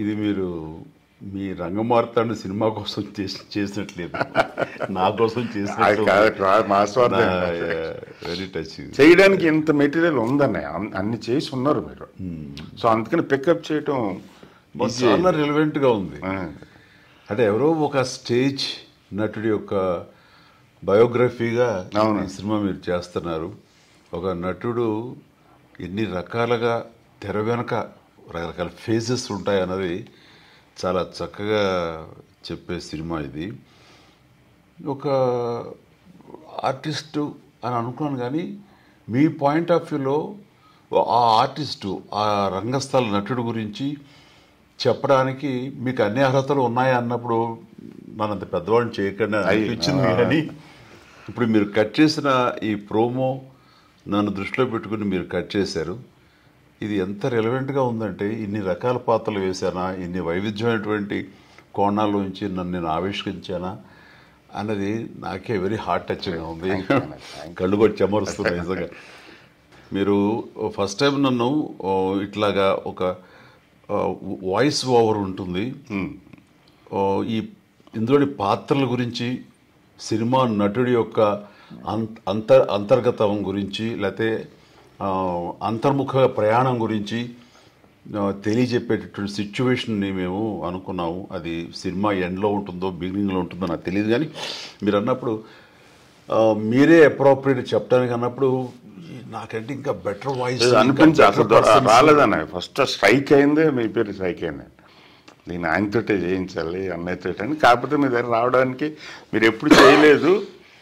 ఇది మీరు మీ రంగమార్తాండ సినిమా కోసం చేసి చేసినట్లేదు నా కోసం అది చేసినట్టు కాదు, మా స్వార్థం వెరీ టచ్ చేయడానికి ఇంత మెటీరియల్ ఉందన్నయ్య అన్- అన్ని చేసి ఉన్నారు మీరు సో అందుకని పికప్ చేయటం easy. చాలా రిలవెంట్ గా ఉంది ఆ, అంటే ఎవరో ఒక స్టేజ్ నటుడి యొక్క బయోగ్రఫీగా అవును. ఈ సినిమా మీరు చేస్తున్నారు ఒక నటుడు ఎన్ని రకాలుగా తెర వెనక రకరకాల ఫేజెస్ ఉంటాయన్నది చాలా చక్కగా చెప్పే సినిమా ఇది ఒక ఆర్టిస్టు అని అనుకున్నాను కానీ మీ పాయింట్ ఆఫ్ వ్యూలో ఆ ఆర్టిస్టు ఆ రంగస్థల నటుడు గురించి చెప్పడానికి మీకు అన్ని అర్హతలు ఉన్నాయా అన్నప్పుడు నన్ను అంత పెద్దవాడిని చేయకుండా అయ్యి, అనిపించింది ఆ. కానీ ఇప్పుడు మీరు కట్ చేసిన ఈ ప్రోమో నన్ను దృష్టిలో పెట్టుకుని మీరు కట్ చేశారు ఇది ఎంత రెలవెంట్గా ఉందంటే ఇన్ని రకాల పాత్రలు వేశానా ఇన్ని వైవిధ్యమైనటువంటి కోణాల్లోంచి నన్ను నేను ఆవిష్కరించానా అన్నది నాకే వెరీ హార్ట్ టచ్గా ఉంది Thank you, Anna. Thank కళ్ళు కూడా చెమరుస్తున్నాయి నిజంగా మీరు ఫస్ట్ టైం నన్ను ఓ, ఇట్లాగా ఒక వాయిస్ ఓవర్ ఉంటుంది ఓ, ఈ ఇందులోని పాత్రల గురించి సినిమా నటుడి యొక్క అంత అంతర్ అంతర్గతం గురించి లేకపోతే ఆ, అంతర్ముఖ ప్రయాణం గురించి ఆ, తెలియజెప్పేటటువంటి సిచ్యువేషన్ని మేము అనుకున్నాము అది సినిమా ఎండ్లో ఉంటుందో బిగినింగ్లో ఉంటుందో నాకు తెలియదు కానీ మీరు అన్నప్పుడు ఆ, మీరే అప్రోప్రియేట్ చెప్పడానికి అన్నప్పుడు ఈ నాకంటే ఇంకా బెటర్ వాయిస్ అనిపించి అసలు దొర- రాలేదన్న ఫస్ట్ స్ట్రైక్ అయిందే మీ పేరు స్ట్రైక్ అయింది నేను ఆయనతోటే చేయించాలి అన్నయ్యతో అని కాకపోతే మీ దగ్గర రావడానికి మీరు ఎప్పుడు చేయలేదు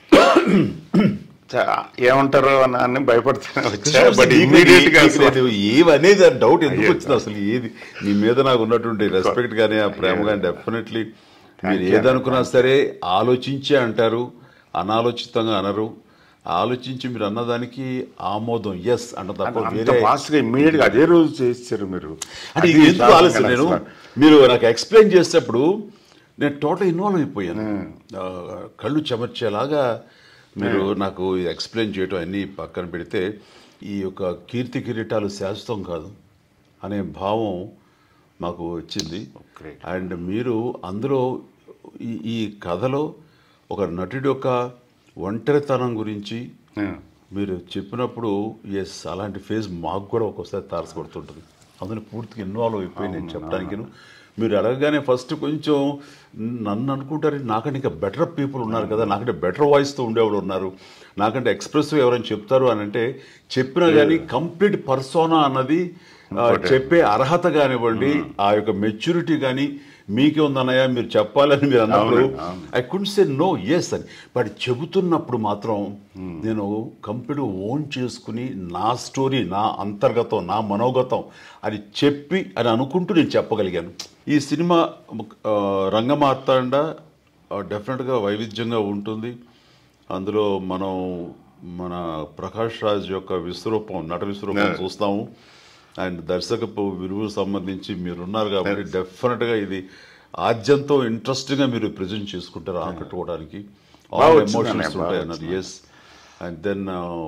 చ- ఏమంటారో అని అని భయపడుతున్నా వచ్చా బట్ ఇమ్మీడియట్ గా అసలు ఏవనేది డౌట్ ఎందుకు అయ్యో. వచ్చింది అసలు ఏది మీ మీద నాకు ఉన్నటువంటి రెస్పెక్ట్ కానీ ఆ ప్రేమ కానీ డెఫినెట్లీ మీరు you. ఏదనుకున్నా సరే ఆలోచించే అంటారు అనాలోచితంగా అనరు ఆలోచించి మీరు అన్నదానికి ఆమోదం ఎస్ అంట తప్ప అంత వేరే ఫాస్ట్ గా ఇమ్మీడియట్ గా అదే రోజు చేస్తారు మీరు అంటే అది ఇది ఎందుకు చాలా ఆలస్యం నేను అసలు. మీరు నాకు ఎక్స్ప్లెయిన్ చేసేటప్పుడు నేను టోటల్ ఇన్వాల్వ్ అయిపోయాను ఆ, కళ్ళు చెమర్చేలాగా మీరు నాకు ఎక్స్ప్లెయిన్ చేయటం అన్నీ పక్కన పెడితే ఈ యొక్క కీర్తి కిరీటాలు శాశ్వతం కాదు అనే భావం మాకు వచ్చింది Great. అండ్ మీరు అందులో ఈ ఈ కథలో ఒక నటుడి యొక్క ఒంటరితనం గురించి Yeah. మీరు చెప్పినప్పుడు ఎస్ అలాంటి ఫేజ్ మాకు కూడా ఒక్కోసారి తారసపడుతుంటుంది అందులో పూర్తిగా ఇన్వాల్వ్ అయిపోయి నేను చెప్పడానికి మీరు అడగగానే ఫస్ట్ కొంచెం నన్ను అనుకుంటారు నాకంటే ఇంకా బెటర్ పీపుల్ ఉన్నారు కదా నాకంటే బెటర్ వాయిస్తో ఉండేవాళ్ళు ఉన్నారు నాకంటే ఎక్స్ప్రెసివ్ ఎవరైనా చెప్తారు అని అంటే చెప్పినా కానీ కంప్లీట్ పర్సోనా అన్నది ఆ, చెప్పే అర్హత కానివ్వండి ఆ యొక్క మెచ్యూరిటీ కానీ మీకే ఉందన్నయ్య మీరు చెప్పాలని మీరు అన్నప్పుడు అవును, అవును. I could say no yes అని బట్ చెబుతున్నప్పుడు మాత్రం నేను కంప్లీట్ ఓన్ చేసుకుని నా స్టోరీ నా అంతర్గతం నా మనోగతం అది చెప్పి అని అనుకుంటూ నేను చెప్పగలిగాను ఈ సినిమా ఆ, రంగమార్తాండ ఆ, డెఫినెట్గా వైవిధ్యంగా ఉంటుంది అందులో మనం మన ప్రకాష్ రాజ్ యొక్క విశ్వరూపం నట విశ్వరూపం Yeah. చూస్తాము అండ్ దర్శకపు విలువకు సంబంధించి మీరున్నారు కాబట్టి డెఫినెట్గా ఇది ఆద్యంతో ఇంట్రెస్టింగ్గా మీరు ప్రజెంట్ చేసుకుంటారు ఆకట్టుకోవడానికి బాగా ఆల్ వచ్చింది ఎమోషన్స్ అన్నయ్య, బాగా ఉంటాయి అన్నది ఎస్ అండ్ దెన్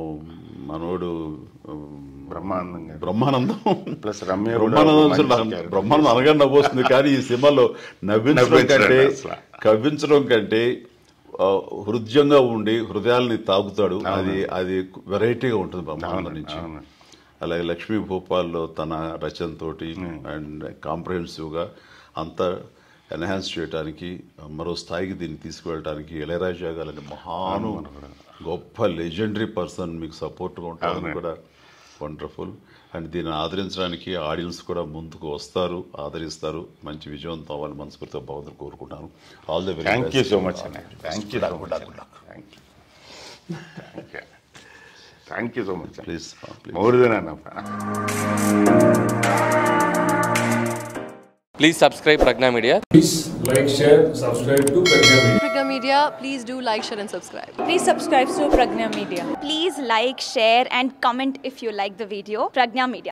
మనోడు బ్రహ్మాండంగా బ్రహ్మానందం ప్లస్ రమ్య కూడా బ్రహ్మానందం ఒక అసలు మంచి నాకు character. బ్రహ్మానందం అనగా నవ్వొస్తుంది కానీ ఈ సినిమాలో నవ్వించడం నవ్వించడం కంటే అసలు. కవ్వించడం కంటే ఆ, హృదయంగా ఉండి హృదయాల్ని తాగుతాడు అది అది వెరైటీగా ఉంటుంది బ్రహ్మానందం అవును, నుంచి అవును. అలాగే లక్ష్మీ భూపాల్లో తన రచనతోటి అండ్ కాంప్రహెన్సివ్గా అంతా ఎన్హాన్స్ చేయడానికి మరో స్థాయికి దీన్ని తీసుకువెళ్ళడానికి ఇళయరాజా గారి మహాను గొప్ప లెజెండరీ పర్సన్ మీకు సపోర్ట్గా ఉంటారని అవునండి. కూడా వండర్ఫుల్ అండ్ దీన్ని ఆదరించడానికి ఆడియన్స్ కూడా ముందుకు వస్తారు ఆదరిస్తారు మంచి విజయవంతం అవ్వాలని మనస్ఫూర్తిగా భగవంతుని కోరుకుంటాను all the very thank you so much అన్న thank you so much thank you thank you so much please please more then అన్న Please subscribe Pragna Media. Please like, share, subscribe to Pragya Media. Pragya Media, please do like, share, and subscribe. Please subscribe to Pragna Media. Please like, share, and comment if you like the video. Pragna Media.